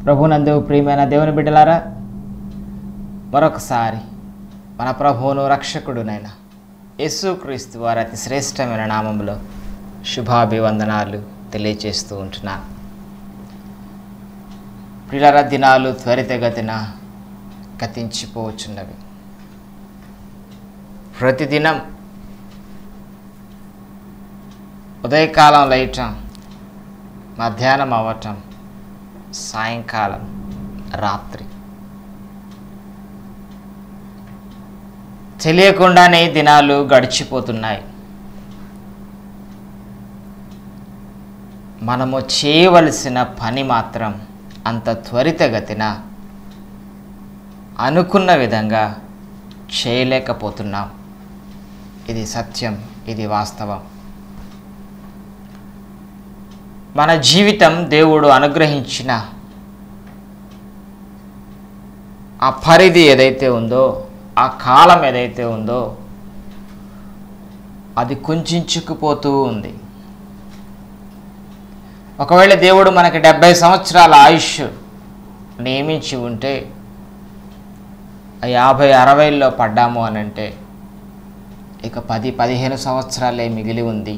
ప్రభునందు ప్రియమైన దేవుని బిడ్డలారా మరొకసారి మన ప్రభువును రక్షకుడునైన యేసుక్రీస్తు వారి అతి శ్రేష్టమైన నామంలో శుభాభివందనాలు తెలియచేస్తూ ఉంటున్నా ప్రియులర దినాలు త్వరితగతిన గతించిపోవచ్చున్నవి ప్రతిదినం ఉదయకాలం లేయటం మధ్యాహ్నం అవ్వటం సాయంకాలం రాత్రి తెలియకుండానే దినాలు గడిచిపోతున్నాయి మనము చేయవలసిన పని మాత్రం అంత త్వరితగతిన అనుకున్న విధంగా చేయలేకపోతున్నాం ఇది సత్యం ఇది వాస్తవం మన జీవితం దేవుడు అనుగ్రహించిన ఆ పరిధి ఏదైతే ఉందో ఆ కాలం ఏదైతే ఉందో అది కుంచుకుపోతూ ఉంది ఒకవేళ దేవుడు మనకి డెబ్భై సంవత్సరాల ఆయుష్ నియమించి ఉంటే ఆ యాభై అరవైల్లో పడ్డాము అని అంటే ఇక పది పదిహేను సంవత్సరాలే మిగిలి ఉంది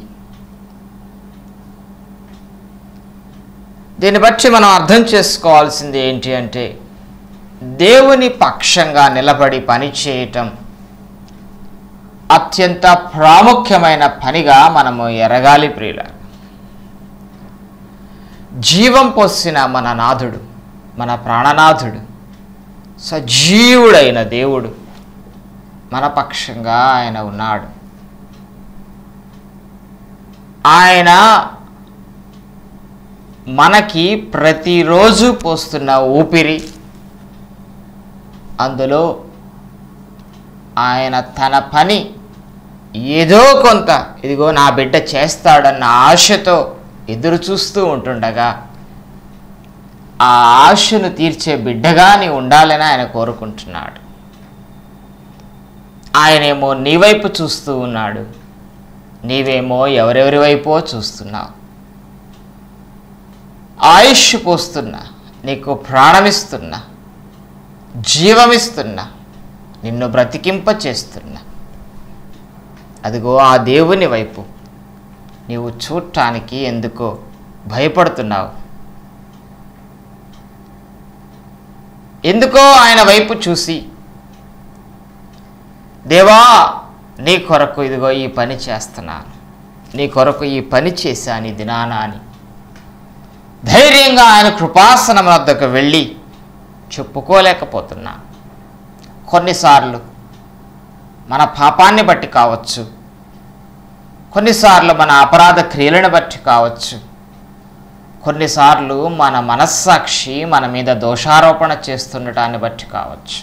దీన్ని బట్టి మనం అర్థం చేసుకోవాల్సింది ఏంటి అంటే దేవుని పక్షంగా నిలబడి పని చేయటం అత్యంత ప్రాముఖ్యమైన పనిగా మనము ఎరగాలి ప్రియుల జీవం పోసిన మన నాథుడు మన ప్రాణనాథుడు సజీవుడైన దేవుడు మన పక్షంగా ఆయన ఉన్నాడు ఆయన మనకి ప్రతిరోజు పోస్తున్న ఊపిరి అందులో ఆయన తన పని ఏదో కొంత ఇదిగో నా బిడ్డ చేస్తాడన్న ఆశతో ఎదురు చూస్తూ ఉంటుండగా ఆ ఆశను తీర్చే బిడ్డగా నీ ఉండాలని ఆయన కోరుకుంటున్నాడు ఆయనేమో నీ వైపు చూస్తూ ఉన్నాడు నీవేమో ఎవరెవరి వైపో చూస్తున్నావు ఆయుష్ పోస్తున్నా నీకు ప్రాణమిస్తున్నా జీవమిస్తున్నా నిన్ను బ్రతికింప చేస్తున్నా అదిగో ఆ దేవుని వైపు నీవు చూడటానికి ఎందుకో భయపడుతున్నావు ఎందుకో ఆయన వైపు చూసి దేవా నీ కొరకు ఇదిగో ఈ పని చేస్తున్నాను నీ కొరకు ఈ పని చేశాను ఈ దినాన అని ధైర్యంగా ఆయన కృపాసనం వద్దకు వెళ్ళి చెప్పుకోలేకపోతున్నా కొన్నిసార్లు మన పాపాన్ని బట్టి కావచ్చు కొన్నిసార్లు మన అపరాధ క్రియలను బట్టి కావచ్చు కొన్నిసార్లు మన మనస్సాక్షి మన మీద దోషారోపణ చేస్తుండటాన్ని బట్టి కావచ్చు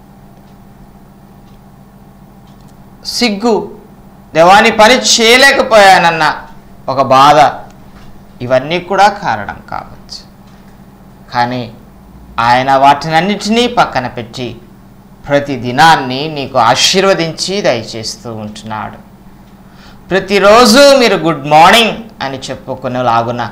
సిగ్గు దేవాని పని చేయలేకపోయానన్న ఒక బాధ ఇవన్నీ కూడా కారణం కావచ్చు కానీ ఆయన వాటినన్నిటినీ పక్కన పెట్టి ప్రతి దినాన్ని నీకు ఆశీర్వదించి దయచేస్తూ ఉంటున్నాడు ప్రతిరోజు మీరు గుడ్ మార్నింగ్ అని చెప్పుకునేలాగున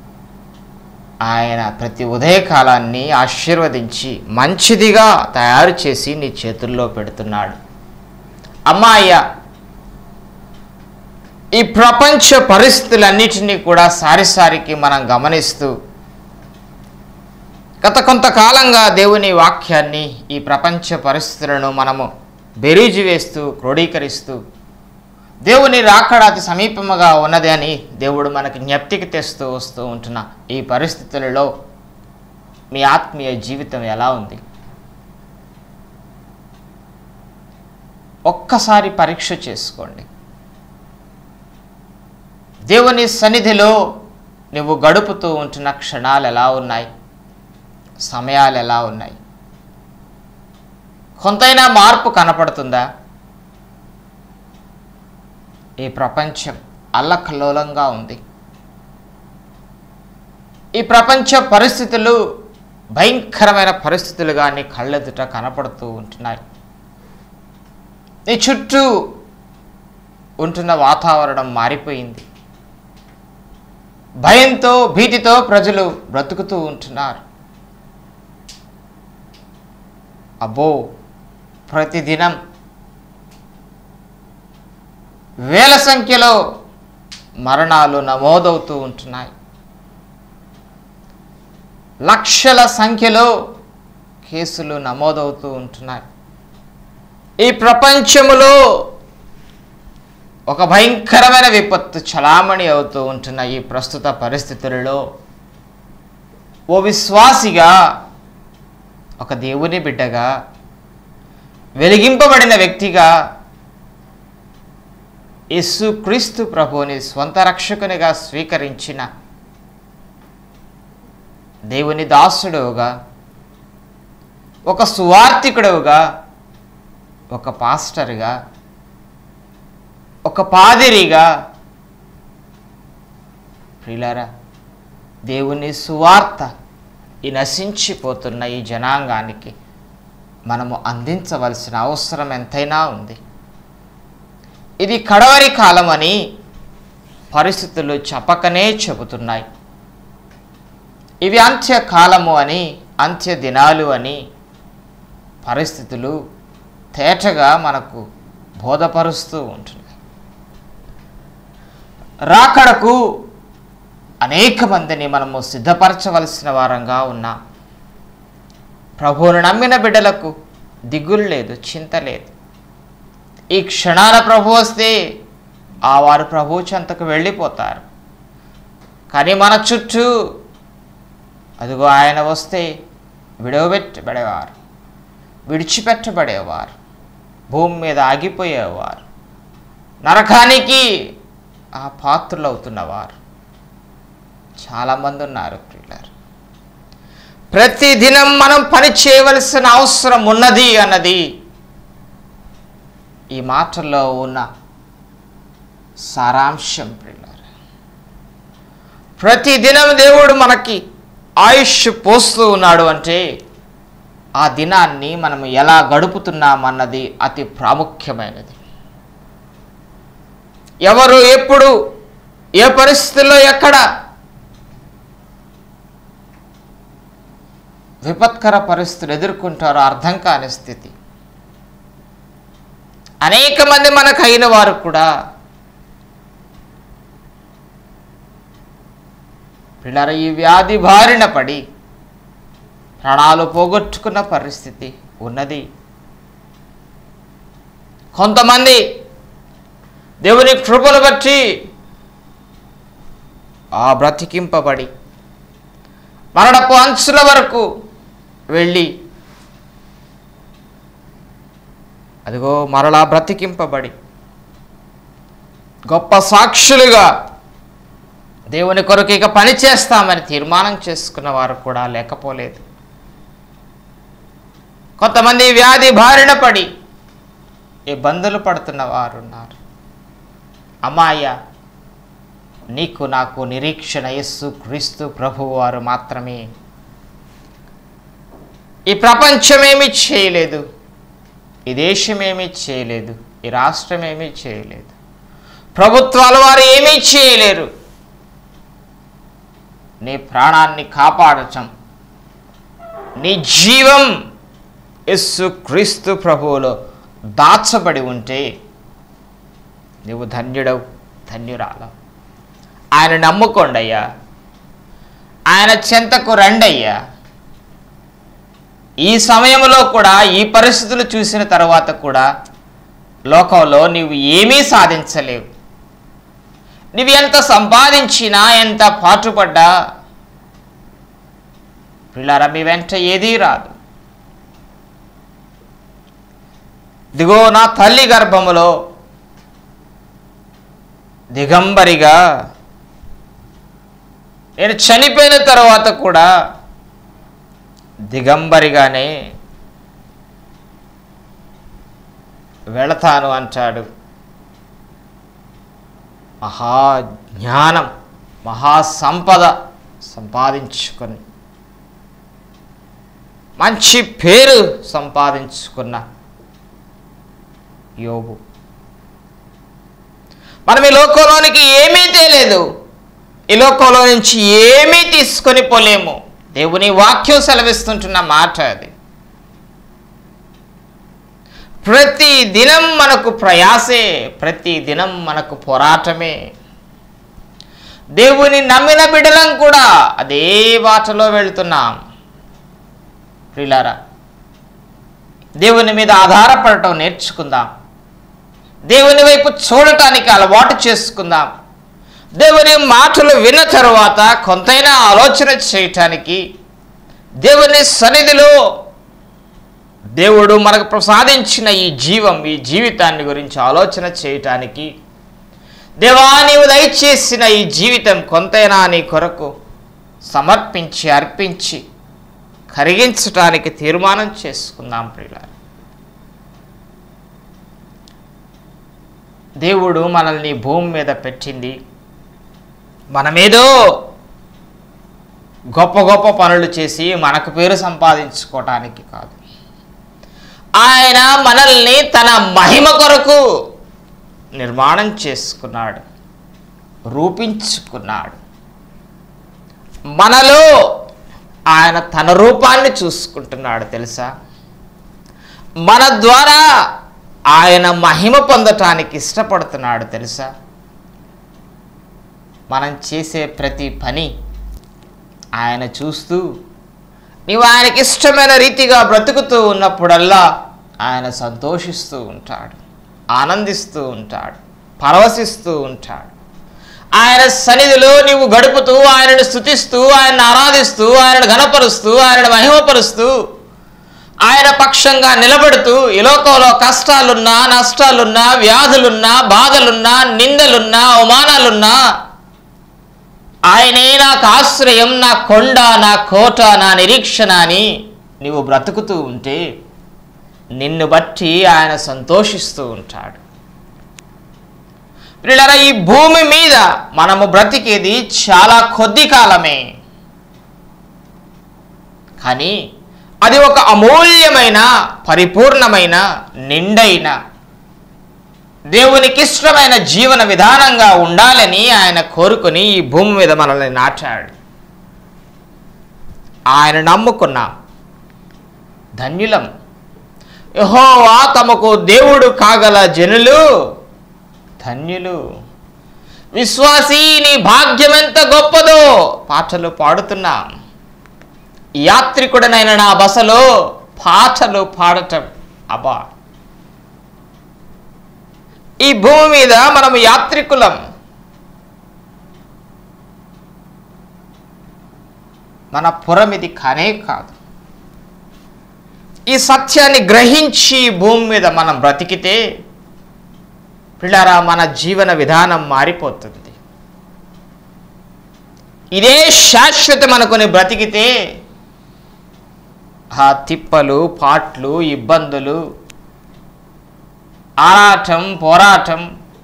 ఆయన ప్రతి ఉదయకాలాన్ని ఆశీర్వదించి మంచిదిగా తయారు చేసి నీ చేతుల్లో పెడుతున్నాడు అమ్మా అయ్యా ఈ ప్రపంచ పరిస్థితులన్నిటినీ కూడా సారిసారికి మనం గమనిస్తూ గత కొంతకాలంగా దేవుని వాక్యాన్ని ఈ ప్రపంచ పరిస్థితులను మనము బెరీజు వేస్తూ క్రోడీకరిస్తూ దేవుని రాకడ అతి సమీపముగా ఉన్నది అని దేవుడు మనకి జ్ఞప్తికి తెస్తూ వస్తూ ఉంటున్న ఈ పరిస్థితులలో మీ ఆత్మీయ జీవితం ఎలా ఉంది ఒక్కసారి పరీక్ష చేసుకోండి దేవుని సన్నిధిలో నువ్వు గడుపుతూ ఉంటున్న క్షణాలు ఎలా ఉన్నాయి సమయాలు ఎలా ఉన్నాయి కొంతైనా మార్పు కనపడుతుందా ఈ ప్రపంచం అల్లకల్లోలంగా ఉంది ఈ ప్రపంచ పరిస్థితులు భయంకరమైన పరిస్థితులుగా నీ కళ్ళెదుట కనపడుతూ ఉంటున్నాయి నీ చుట్టూ ఉంటున్న వాతావరణం మారిపోయింది భయంతో భీతితో ప్రజలు బ్రతుకుతూ ఉంటున్నారు అబ్బో ప్రతిదినం వేల సంఖ్యలో మరణాలు నమోదవుతూ ఉంటున్నాయి లక్షల సంఖ్యలో కేసులు నమోదవుతూ ఉంటున్నాయి ఈ ప్రపంచములో ఒక భయంకరమైన విపత్తు చలామణి అవుతూ ఉంటున్న ఈ ప్రస్తుత పరిస్థితులలో ఓ విశ్వాసిగా ఒక దేవుని బిడ్డగా వెలిగింపబడిన వ్యక్తిగా యేసుక్రీస్తు ప్రభువుని స్వంత రక్షకునిగా స్వీకరించిన దేవుని దాసుడుగా ఒక సువార్థికుడుగా ఒక పాస్టర్గా ఒక పాదిరిగా ప్రియులారా దేవుని సువార్త ఈ నశించిపోతున్న ఈ జనాంగానికి మనము అందించవలసిన అవసరం ఎంతైనా ఉంది ఇది కడవరి కాలం అని పరిస్థితులు చెప్పకనే చెబుతున్నాయి ఇవి అంత్యకాలము అని అంత్య దినాలు అని పరిస్థితులు తేటగా మనకు బోధపరుస్తూ ఉంటున్నాయి రాకడకు అనేక మందిని మనము సిద్ధపరచవలసిన వారంగా ఉన్నాం ప్రభువును నమ్మిన బిడ్డలకు దిగులు లేదు చింత లేదు ఈ క్షణాల ప్రభు వస్తే ఆ వారు ప్రభు చెంతకు వెళ్ళిపోతారు కానీ మన చుట్టూ అదిగో ఆయన వస్తే విడవబెట్టబడేవారు విడిచిపెట్టబడేవారు భూమి మీద ఆగిపోయేవారు నరకానికి ఆ పాత్రలు అవుతున్నవారు చాలామంది ఉన్నారు ప్రియులారు ప్రతిదినం మనం పని చేయవలసిన అవసరం ఉన్నది అన్నది ఈ మాటల్లో ఉన్న సారాంశం ప్రియులారు ప్రతిదినం దేవుడు మనకి ఆయుష్ పోస్తూ ఉన్నాడు అంటే ఆ దినాన్ని మనం ఎలా గడుపుతున్నామన్నది అతి ప్రాముఖ్యమైనది ఎవరు ఎప్పుడు ఏ పరిస్థితుల్లో ఎక్కడ విపత్కర పరిస్థితులు ఎదుర్కొంటారో అర్థం కాని స్థితి అనేక మంది మనకు అయిన వారు కూడా పిల్లల ఈ వ్యాధి బారిన పడి ప్రాణాలు పోగొట్టుకున్న పరిస్థితి ఉన్నది కొంతమంది దేవుని కృపను బట్టి ఆ బ్రతికింపబడి మరణపు అంచుల వరకు వెళ్ళి అదిగో మరలా బ్రతికింపబడి గొప్ప సాక్షులుగా దేవుని కొరకు ఇక పని చేస్తామని తీర్మానం చేసుకున్న వారు కూడా లేకపోలేదు కొంతమంది వ్యాధి బారిన పడి ఇబ్బందులు పడుతున్న వారు ఉన్నారు అమ్మాయ నీకు నాకు నిరీక్షణ యస్సు క్రీస్తు ప్రభువు వారు మాత్రమే ఈ ప్రపంచం ఏమీ చేయలేదు ఈ దేశం ఏమీ చేయలేదు ఈ రాష్ట్రం ఏమీ చేయలేదు ప్రభుత్వాలు వారు ఏమీ చేయలేరు నీ ప్రాణాన్ని కాపాడటం నీ జీవం యస్సు క్రీస్తు ప్రభువులో దాచబడి ఉంటే నువ్వు ధన్యుడవు ధన్యురాలవు ఆయన నమ్ముకోండి అయ్యా ఆయన చెంతకు రండయ్యా ఈ సమయంలో కూడా ఈ పరిస్థితులు చూసిన తర్వాత కూడా లోకంలో నీవు ఏమీ సాధించలేవు నువ్వు ఎంత సంపాదించినా ఎంత పాటుపడ్డా పిల్లరా మీ వెంట ఏదీ రాదు దిగో నా తల్లి గర్భములో దిగంబరిగా నేను చనిపోయిన తర్వాత కూడా దిగంబరిగానే వెళతాను అంటాడు మహాజ్ఞానం మహాసంపద సంపాదించుకొని మంచి పేరు సంపాదించుకున్న యోగు మనం ఈ లోకంలోనికి ఏమీ తేలేదు ఈ లోకంలో నుంచి ఏమీ తీసుకొని పోలేము దేవుని వాక్యం సెలవిస్తుంటున్న మాట అది ప్రతి దినం మనకు ప్రయాసే ప్రతి దినం మనకు పోరాటమే దేవుని నమ్మిన బిడ్డలం కూడా అదే బాటలో వెళ్తున్నాం ప్రిలారా దేవుని మీద ఆధారపడటం నేర్చుకుందాం దేవుని వైపు చూడటానికి అలవాటు చేసుకుందాం దేవుని మాటలు విన్న తరువాత కొంతైనా ఆలోచన చేయటానికి దేవుని సన్నిధిలో దేవుడు మనకు ప్రసాదించిన ఈ జీవం ఈ జీవితాన్ని గురించి ఆలోచన చేయటానికి దేవా నీవు దయచేసిన ఈ జీవితం కొంతైనా నీ కొరకు సమర్పించి అర్పించి కరిగించటానికి తీర్మానం చేసుకుందాం ప్రియుల దేవుడు మనల్ని భూమి మీద పెట్టింది మనమేదో గొప్ప గొప్ప పనులు చేసి మనకు పేరు సంపాదించుకోవటానికి కాదు ఆయన మనల్ని తన మహిమ కొరకు నిర్మాణం చేసుకున్నాడు రూపించుకున్నాడు మనలో ఆయన తన రూపాన్ని చూసుకుంటున్నాడు తెలుసా మన ద్వారా ఆయన మహిమ పొందటానికి ఇష్టపడుతున్నాడు తెలుసా మనం చేసే ప్రతి పని ఆయన చూస్తూ నీవు ఆయనకి ఇష్టమైన రీతిగా బ్రతుకుతూ ఉన్నప్పుడల్లా ఆయన సంతోషిస్తూ ఉంటాడు ఆనందిస్తూ ఉంటాడు పరవశిస్తూ ఉంటాడు ఆయన సన్నిధిలో నీవు గడుపుతూ ఆయనను స్థుతిస్తూ ఆయనను ఆరాధిస్తూ ఆయనను ఘనపరుస్తూ ఆయనను మహిమపరుస్తూ ఆయన పక్షంగా నిలబడుతూ ఈ లోకంలో కష్టాలున్నా నష్టాలున్నా వ్యాధులున్నా బాధలున్నా నిందలున్నా అవమానాలున్నా ఆయనే నాకు ఆశ్రయం నా కొండ నా కోట నా నిరీక్షణ అని నీవు బ్రతుకుతూ ఉంటే నిన్ను బట్టి ఆయన సంతోషిస్తూ ఉంటాడు పిల్లల ఈ భూమి మీద మనము బ్రతికేది చాలా కొద్ది కాలమే కానీ అది ఒక అమూల్యమైన పరిపూర్ణమైన నిండైన దేవునికి ఇష్టమైన జీవన విధానంగా ఉండాలని ఆయన కోరుకుని ఈ భూమి మీద మనల్ని నాటాడు ఆయన నమ్ముకున్నాం ధన్యులం యహోవా తమకు దేవుడు కాగల జనులు ధన్యులు విశ్వాసీ నీ భాగ్యం ఎంత గొప్పదో పాటలు పాడుతున్నాం యాత్రికుడనైన నా బసలో పాటలు పాడటం అబ్బా ఈ భూమి మీద మనం యాత్రికులం మన పురం ఇది కానే కాదు ఈ సత్యాన్ని గ్రహించి ఈ భూమి మీద మనం బ్రతికితే పిల్లరా మన జీవన విధానం మారిపోతుంది ఇదే శాశ్వతం అనుకుని బ్రతికితే ఆ తిప్పలు పాట్లు ఇబ్బందులు ఆరాటం పోరాటం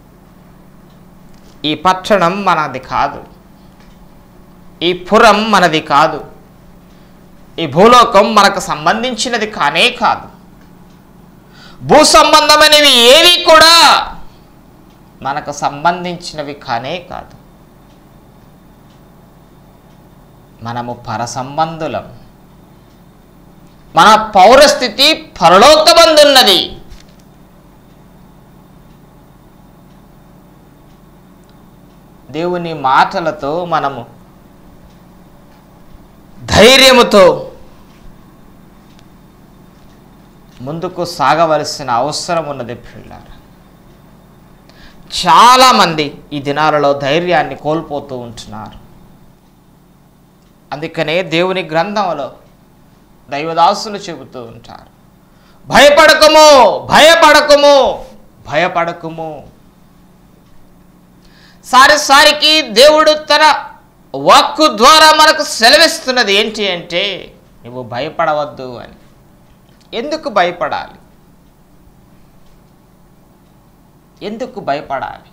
ఈ పట్టణం మనది కాదు ఈ పురం మనది కాదు ఈ భూలోకం మనకు సంబంధించినది కానే కాదు భూ సంబంధమైనవి ఏవి కూడా మనకు సంబంధించినవి కానే కాదు మనము పర సంబంధులం మన పౌరస్థితి పరలోకమందున్నది దేవుని మాటలతో మనము ధైర్యముతో ముందుకు సాగవలసిన అవసరం ఉన్నది పిల్లారా చాలామంది ఈ దినాలలో ధైర్యాన్ని కోల్పోతూ ఉంటున్నారు అందుకనే దేవుని గ్రంథంలో దైవదాసులు చెబుతూ ఉంటారు భయపడకము భయపడకము భయపడకము సారిసారికి దేవుడు తన వాక్కు ద్వారా మనకు సెలవిస్తున్నది ఏంటి అంటే నువ్వు భయపడవద్దు అని ఎందుకు భయపడాలి ఎందుకు భయపడాలి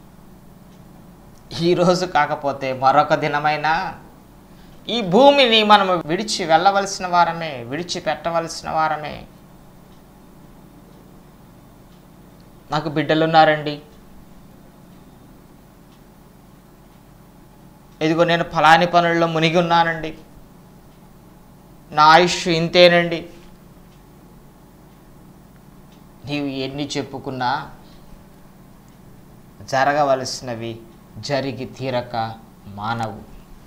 ఈరోజు కాకపోతే మరొక దినమైనా ఈ భూమిని మనము విడిచి వెళ్ళవలసిన వారమే విడిచిపెట్టవలసిన వారమే నాకు బిడ్డలున్నారండి ఇదిగో నేను ఫలాని పనుల్లో మునిగి ఉన్నానండి నా ఆయుష్ ఇంతేనండి నీవు ఎన్ని చెప్పుకున్నా జరగవలసినవి జరిగి తీరక మానవు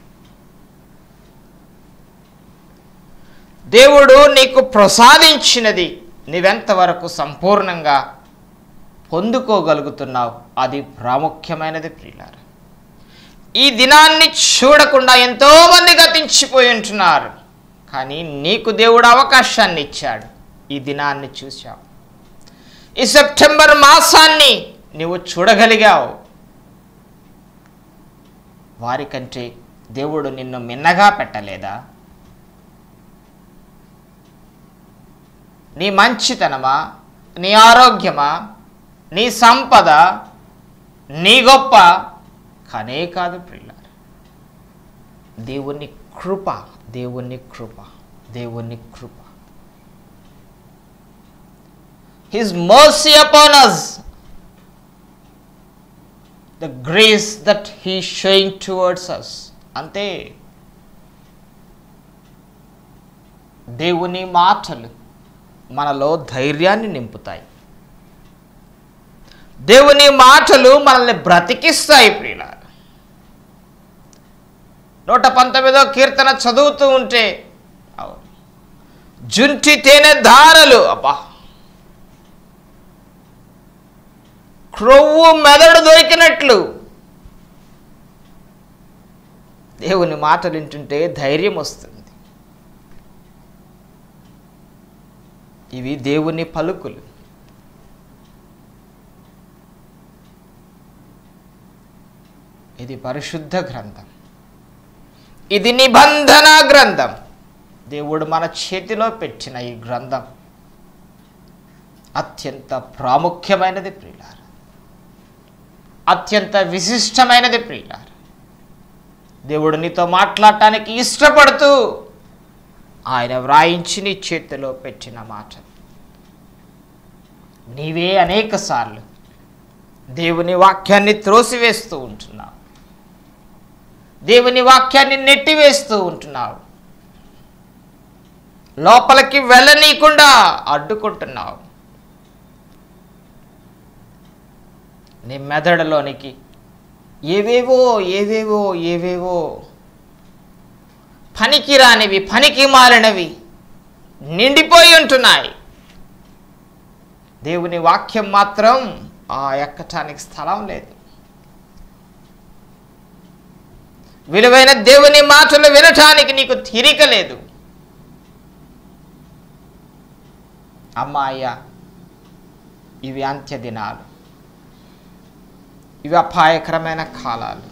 దేవుడు నీకు ప్రసాదించినది నీవెంతవరకు సంపూర్ణంగా పొందుకోగలుగుతున్నావు అది ప్రాముఖ్యమైనది ప్రియులారా ఈ దినాన్ని చూడకుండా ఎంతోమంది గతించిపోయి ఉంటున్నారు కానీ నీకు దేవుడు అవకాశాన్ని ఇచ్చాడు ఈ దినాన్ని చూశావు ఈ సెప్టెంబర్ మాసాన్ని నువ్వు చూడగలిగావు వారికంటే దేవుడు నిన్ను మిన్నగా పెట్టలేదా నీ మంచితనమా నీ ఆరోగ్యమా నీ సంపద నీ గొప్ప కానే కాదు ప్రియులారా దేవుని కృప దేవుని కృప దేవుని కృప his mercy upon us the grace that he showing towards us అంతే దేవుని మాటలు మనలో ధైర్యాన్ని నింపుతాయి దేవుని మాటలు మనల్ని బ్రతికిస్తాయి ప్రియుల నూట పంతొమ్మిదో కీర్తన చదువుతూ ఉంటే అవును జుంటి తేనె ధారలు అబ్బా క్రొవ్వు మెదడు దొరికినట్లు దేవుని మాటలు వింటుంటే ధైర్యం వస్తుంది ఇవి దేవుని పలుకులు ఇది పరిశుద్ధ గ్రంథం ఇది నిబంధన గ్రంథం దేవుడు మన చేతిలో పెట్టిన ఈ గ్రంథం అత్యంత ప్రాముఖ్యమైనది ప్రియులార అత్యంత విశిష్టమైనది ప్రియులార దేవుడు నీతో మాట్లాడటానికి ఇష్టపడుతూ ఆయన వ్రాయించి నీ చేతిలో పెట్టిన మాట నీవే అనేక సార్లు దేవుని వాక్యాన్ని త్రోసివేస్తూ ఉంటున్నావు దేవుని వాక్యాన్ని నెట్టివేస్తూ ఉంటున్నావు లోపలికి వెళ్ళనీయకుండా అడ్డుకుంటున్నావు నీ మెదడులోనికి ఏవేవో ఏవేవో ఏవేవో పనికి రానివి పనికి మారినవి నిండిపోయి ఉంటున్నాయి దేవుని వాక్యం మాత్రం ఆ ఎక్కటానికి స్థలం లేదు విలువైన దేవుని మాటలు వినటానికి నీకు తీరిక లేదు అమ్మాయ్య ఇవి అంత్య దినాలు ఇవి అపాయకరమైన కాలాలు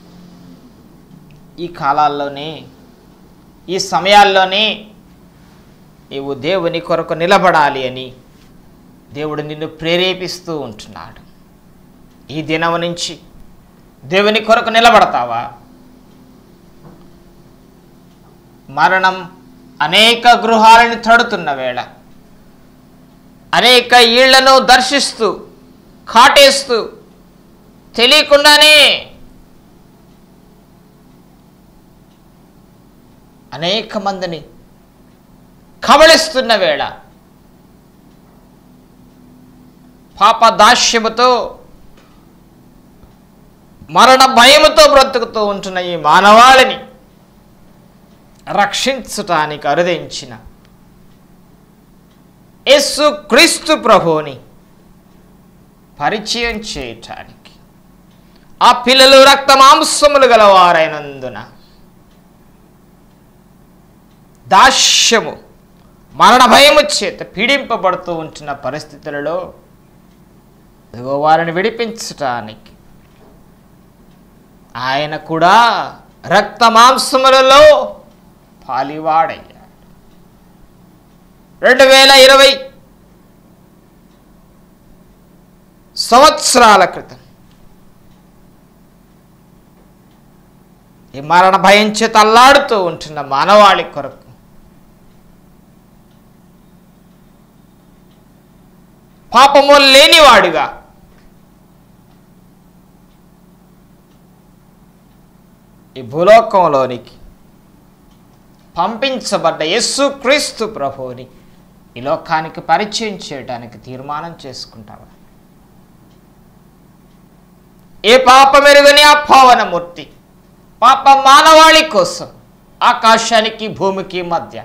ఈ కాలాల్లోనే ఈ సమయాల్లోనే నీవు దేవుని కొరకు నిలబడాలి అని దేవుడు నిన్ను ప్రేరేపిస్తూ ఉంటున్నాడు ఈ దినం నుంచి దేవుని కొరకు నిలబడతావా మరణం అనేక గృహాలను తడుతున్న వేళ అనేక ఇళ్లను దర్శిస్తూ కాటేస్తూ తెలియకుండానే అనేక మందిని కబళిస్తున్న వేళ పాప దాస్యముతో మరణ భయముతో బ్రతుకుతూ ఉంటున్న ఈ మానవాళిని రక్షించటానికి అరుదించిన యేసు క్రీస్తు ప్రభుని పరిచయం చేయటానికి ఆ పిల్లలు రక్త మాంసములు గలవారైనందున దాస్యము మరణ భయము చేత పీడింపబడుతూ ఉంటున్న పరిస్థితులలో ఇదిగో వారిని విడిపించటానికి ఆయన కూడా రక్త మాంసములలో పాలివాడయ్యాడు రెండు వేల ఇరవై సంవత్సరాల క్రితం ఈ మరణ భయం చేత అల్లాడుతూ ఉంటున్న మానవాళి కొరకు పాపము లేనివాడుగా ఈ భూలోకంలోనికి పంపించబడ్డ యేసు క్రీస్తు ప్రభువుని ఈ లోకానికి పరిచయం చేయడానికి తీర్మానం చేసుకుంటావా ఏ పాపమెరుగని ఆ పావనమూర్తి పాప మానవాళి కోసం ఆకాశానికి భూమికి మధ్య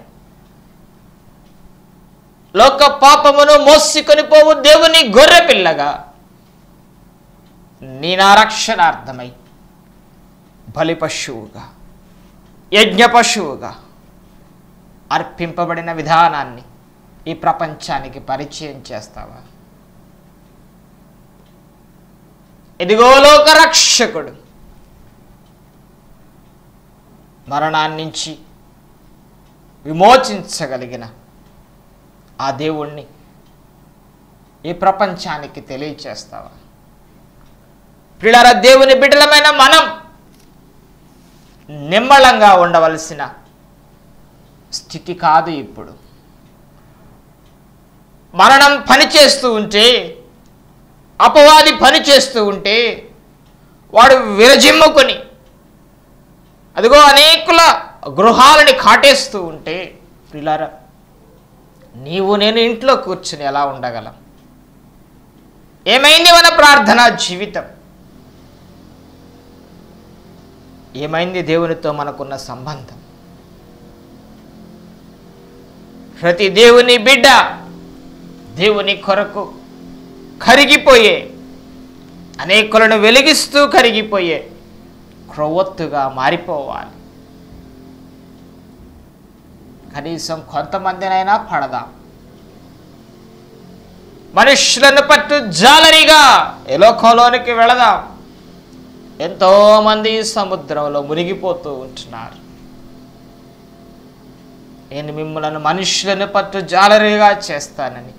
లోక పాపమును మోసుకొని పోవు దేవుని గొర్రె పిల్లగా నీ నా రక్షణార్థమై బలి పశువుగా యజ్ఞ పశువుగా అర్పింపబడిన విధానాన్ని ఈ ప్రపంచానికి పరిచయం చేస్తావా ఇదిగో లోక రక్షకుడు మరణాన్నించి విమోచించగలిగిన ఆ దేవుణ్ణి ఈ ప్రపంచానికి తెలియచేస్తావా పిల్లల దేవుని బిడ్డలమైన మనం నిమ్మళంగా ఉండవలసిన స్థితి కాదు ఇప్పుడు మరణం పనిచేస్తూ ఉంటే అపవాది పనిచేస్తూ ఉంటే వాడు విరజిమ్ముకొని అదిగో అనేకుల గృహాలని కాటేస్తూ ఉంటే పిల్లరా నీవు నేను ఇంట్లో కూర్చుని ఎలా ఉండగలం ఏమైంది మన ప్రార్థనా జీవితం ఏమైంది దేవునితో మనకున్న సంబంధం ప్రతి దేవుని బిడ్డ దేవుని కొరకు కరిగిపోయే అనేకులను వెలిగిస్తూ కరిగిపోయే క్రొవ్వొత్తుగా మారిపోవాలి కనీసం కొంతమందినైనా పడదాం మనుషులను పట్టు జాలరిగా ఏ లోకంలోనికి వెళదాం ఎంతోమంది సముద్రంలో మునిగిపోతూ ఉంటున్నారు నేను మిమ్మల్ని మనుషులను పట్టు జాలరిగా చేస్తానని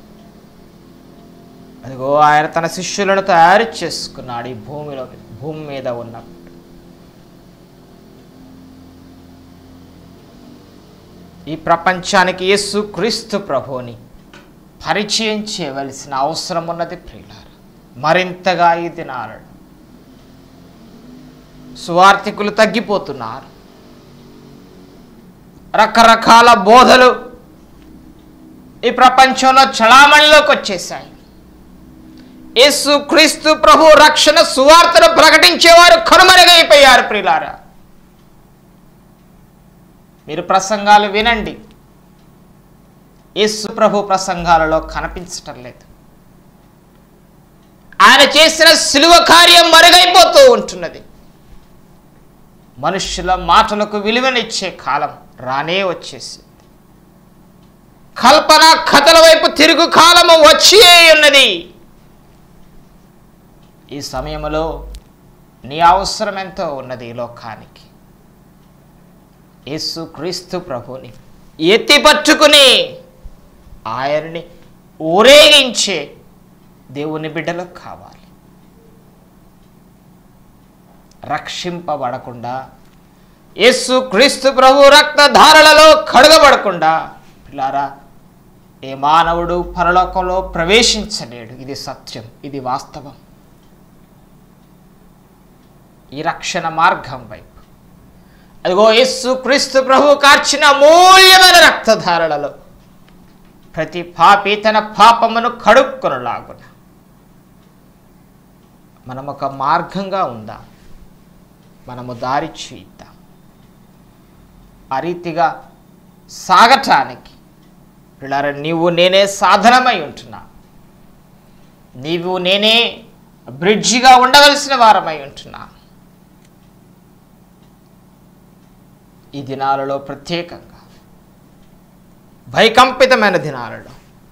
అదిగో ఆయన తన శిష్యులను తయారు చేసుకున్నాడు ఈ భూమిలో భూమి మీద ఉన్నప్పుడు ఈ ప్రపంచానికి యేసు క్రీస్తు ప్రభువుని పరిచయం చేయవలసిన అవసరం ఉన్నది ప్రియులార మరింతగా ఈ దినాలను సువార్థికులు తగ్గిపోతున్నారు రకరకాల బోధలు ఈ ప్రపంచంలో చలామణిలోకి వచ్చేసాయి యేసు క్రీస్తు ప్రభు రక్షణ సువార్తను ప్రకటించేవారు కనుమరుగైపోయారు ప్రియులారా మీరు ప్రసంగాలు వినండి యేసు ప్రభు ప్రసంగాలలో కనిపించటం లేదు ఆయన చేసిన సిలువ కార్యం మరుగైపోతూ ఉంటున్నది మనుషుల మాటలకు విలువనిచ్చే కాలం రానే వచ్చేసింది కల్పన కథల వైపు తిరుగు కాలము వచ్చి ఉన్నది ఈ సమయంలో నీ అవసరం ఎంతో ఉన్నది ఈ లోకానికి యేసు క్రీస్తు ప్రభుని ఎత్తి పట్టుకుని ఆయన్ని ఊరేగించే దేవుని బిడ్డలకు కావాలి రక్షింపబడకుండా యేసు క్రీస్తు ప్రభు రక్తధారలలో కడగబడకుండా పిల్లారా ఏ మానవుడు పరలోకంలో ప్రవేశించలేడు ఇది సత్యం ఇది వాస్తవం ఈ రక్షణ మార్గం వైపు అదిగో యేసు క్రీస్తు ప్రభు కార్చిన అమూల్యమైన రక్తధారలలో ప్రతి పాపి తన పాపమును కడుక్కొనలాగున మనం ఒక మార్గంగా ఉందాం మనము దారి చూద్దాం ఆ రీతిగా సాగటానికి పిల్లర నీవు నేనే సాధనమై ఉంటున్నా నీవు నేనే బ్రిడ్జిగా ఉండవలసిన వారమై ఉంటున్నా ఈ దినాలలో ప్రత్యేకంగా భయకంపితమైన దినాలలో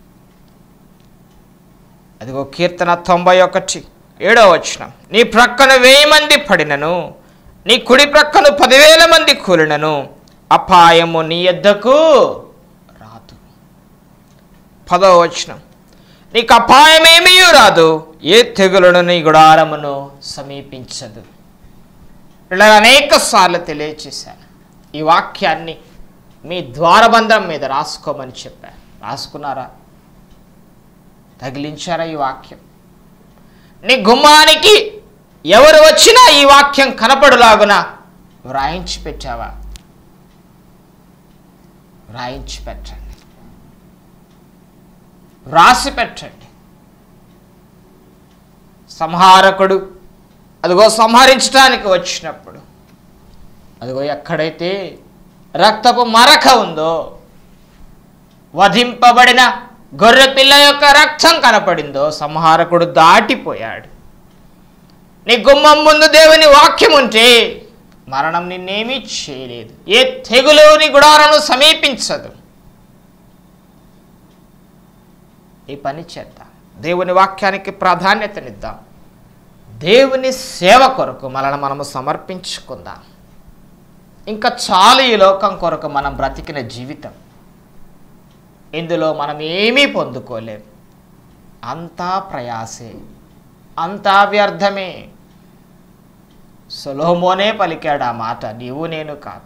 అదిగో కీర్తన తొంభై ఒకటి ఏడో వచనం నీ ప్రక్కన వెయ్యి మంది పడినను నీ కుడి ప్రక్కన పదివేల మంది కూలినను అపాయము నీ ఎద్దకు రాదు పదో వచనం నీకు అపాయమేమీ రాదు ఏ తెగులను నీ గుడారమును సమీపించదు ఇలా అనేక సార్లు తెలియచేశాను ఈ వాక్యాన్ని మీ ద్వారబంధం మీద రాసుకోమని చెప్పాను రాసుకున్నారా తగిలించారా ఈ వాక్యం నీ గుమ్మానికి ఎవరు వచ్చినా ఈ వాక్యం కనపడులాగున వ్రాయించి పెట్టావా వ్రాయించి పెట్టండి రాసి పెట్టండి సంహారకుడు అదిగో సంహరించడానికి వచ్చినప్పుడు అదిగో ఎక్కడైతే రక్తపు మరక ఉందో వధింపబడిన గొర్రె పిల్ల యొక్క రక్తం కనపడిందో సంహారకుడు దాటిపోయాడు నీ గుమ్మం ముందు దేవుని వాక్యం ఉంటే మరణం నిన్నేమీ చేయలేదు ఏ తెగులు నీ గుడారను సమీపించదు ఈ పని చేద్దాం దేవుని వాక్యానికి ప్రాధాన్యతనిద్దాం దేవుని సేవ కొరకు మనల్ని మనము సమర్పించుకుందాం ఇంకా చాలు ఈ లోకం కొరకు మనం బ్రతికిన జీవితం ఇందులో మనం ఏమీ పొందుకోలేం అంతా ప్రయాసే అంతా వ్యర్థమే సొలోమోనే పలికాడు ఆ మాట నీవు నేను కాదు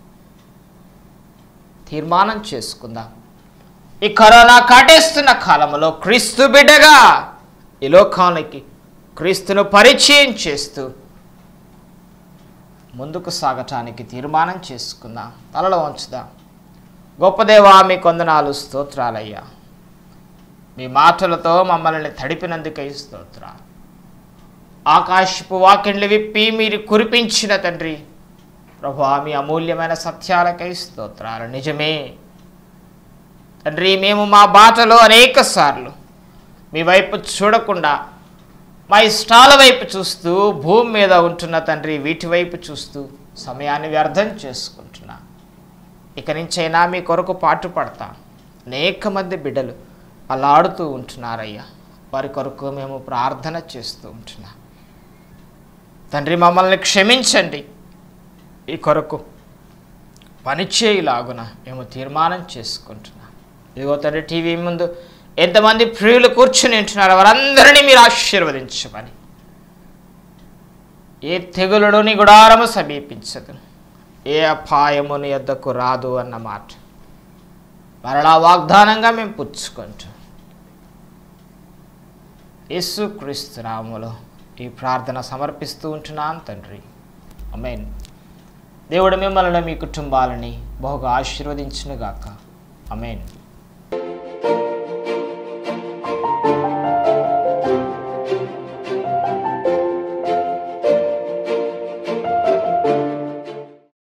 తీర్మానం చేసుకుందాం ఈ కరోనా కాటేస్తున్న కాలంలో క్రీస్తు బిడ్డగా ఈ లోకానికి క్రీస్తును పరిచయం చేస్తూ ముందుకు సాగటానికి తీర్మానం చేసుకుందాం తలలో ఉంచుదాం గొప్పదేవా మీ కొందనాలు స్తోత్రాలయ్యా మీ మాటలతో మమ్మల్ని తడిపినందుకై స్తోత్రాలు ఆకాశపు వాకిండ్లు విప్పి మీరు కురిపించిన తండ్రి ప్రభా మీ అమూల్యమైన సత్యాలకై స్తోత్రాలు నిజమే తండ్రి మేము మా బాటలో అనేక సార్లు మీ వైపు చూడకుండా మా ఇష్టాల వైపు చూస్తూ భూమి మీద ఉంటున్న తండ్రి వీటి వైపు చూస్తూ సమయాన్ని వ్యర్థం చేసుకుంటున్నా ఇక నుంచైనా మీ కొరకు పాటు పడతా అనేక మంది బిడ్డలు అలాడుతూ ఉంటున్నారయ్యా వారి కొరకు మేము ప్రార్థన చేస్తూ ఉంటున్నాం తండ్రి మమ్మల్ని క్షమించండి ఈ కొరకు పనిచేయులాగున మేము తీర్మానం చేసుకుంటున్నాం ఇదిగో తండ్రి టీవీ ముందు ఎంతమంది ప్రియులు కూర్చుని ఉంటున్నారో వారందరినీ మీరు ఆశీర్వదించమని ఏ తెగులుడు నీ గుడారము సమీపించదు ఏ అపాయము నీ యొద్దకు రాదు అన్న మాట మరలా వాగ్దానంగా మేము పుచ్చుకుంటాం యేసు క్రీస్తు నామములో ఈ ప్రార్థన సమర్పిస్తూ ఉంటున్నాను తండ్రి అమేన్ దేవుడు మిమ్మల్ని మీ కుటుంబాలని బహుగా ఆశీర్వదించునుగాక అమేన్